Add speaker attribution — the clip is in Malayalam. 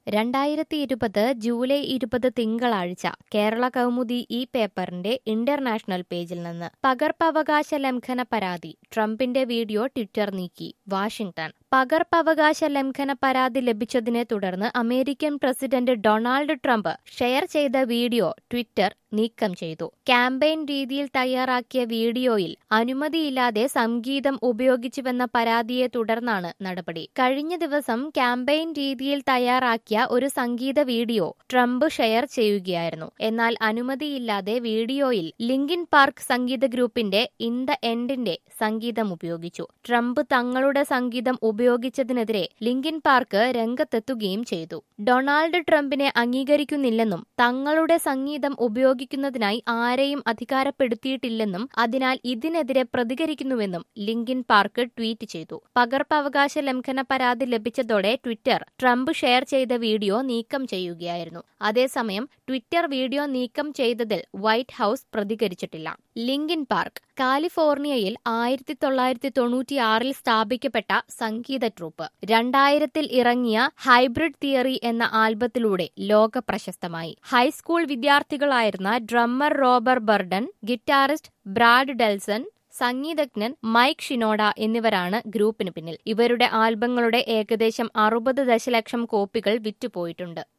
Speaker 1: രണ്ടായിരത്തി ഇരുപത് ജൂലൈ ഇരുപത് തിങ്കളാഴ്ച കേരള കൗമുദി ഈ പേപ്പറിന്റെ ഇന്റർനാഷണൽ പേജിൽ നിന്ന് പകർപ്പവകാശ ലംഘന പരാതി ട്രംപിന്റെ വീഡിയോ ട്വിറ്റർ നീക്കി വാഷിംഗ്ടൺ പകർപ്പവകാശ ലംഘന പരാതി ലഭിച്ചതിനെ തുടർന്ന് American president Donald Trump share ചെയ്ത വീഡിയോ ട്വിറ്റർ നീക്കം ചെയ്തു ക്യാമ്പയിൻ രീതിയിൽ തയ്യാറാക്കിയ വീഡിയോയിൽ അനുമതിയില്ലാതെ സംഗീതം ഉപയോഗിച്ചുവെന്ന പരാതിയെ തുടർന്നാണ് നടപടി കഴിഞ്ഞ ദിവസം ക്യാമ്പയിൻ രീതിയിൽ തയ്യാറാക്കിയ ഒരു സംഗീത വീഡിയോ ട്രംപ് ഷെയർ ചെയ്യുകയായിരുന്നു എന്നാൽ അനുമതിയില്ലാതെ വീഡിയോയിൽ ലിങ്കിൻ പാർക്ക് സംഗീത ഗ്രൂപ്പിന്റെ ഇൻ ദ എൻഡിന്റെ സംഗീതം ഉപയോഗിച്ചു ട്രംപ് തങ്ങളുടെ സംഗീതം ഉപയോഗിച്ചതിനെതിരെ ലിങ്കിൻ പാർക്ക് രംഗത്തെത്തുകയും ചെയ്തു ഡൊണാൾഡ് ട്രംപിനെ അംഗീകരിക്കുന്നില്ലെന്നും തങ്ങളുടെ സംഗീതം ഉപയോഗിക്കുന്നതിനായി ആരെയും അധികാരപ്പെടുത്തിയിട്ടില്ലെന്നും അതിനാൽ ഇതിനെതിരെ പ്രതികരിക്കുന്നുവെന്നും ലിങ്കിൻ പാർക്ക് ട്വീറ്റ് ചെയ്തു പകർപ്പവകാശ ലംഘന പരാതി ലഭിച്ചതോടെ ട്വിറ്റർ ട്രംപ് ഷെയർ ചെയ്ത വീഡിയോ നീക്കം ചെയ്യുകയായിരുന്നു അതേസമയം ട്വിറ്റർ വീഡിയോ നീക്കം ചെയ്തതിൽ വൈറ്റ് ഹൌസ് പ്രതികരിച്ചിട്ടില്ല ലിങ്കിൻ പാർക്ക് കാലിഫോർണിയയിൽ ആയിരത്തി തൊള്ളായിരത്തി തൊണ്ണൂറ്റിയാറിൽ സ്ഥാപിക്കപ്പെട്ട സംഗീത ട്രൂപ്പ് രണ്ടായിരത്തിൽ ഇറങ്ങിയ ഹൈബ്രിഡ് തിയറി എന്ന ആൽബത്തിലൂടെ ലോക പ്രശസ്തമായി ഹൈസ്കൂൾ വിദ്യാർത്ഥികളായിരുന്ന drummer Rob Bourdon guitarist Brad Delson സംഗീതജ്ഞൻ മൈക്ക് ഷിനോഡ എന്നിവരാണ് ഗ്രൂപ്പിന് പിന്നിൽ ഇവരുടെ ആൽബങ്ങളുടെ ഏകദേശം അറുപത് ദശലക്ഷം കോപ്പികൾ വിറ്റുപോയിട്ടുണ്ട്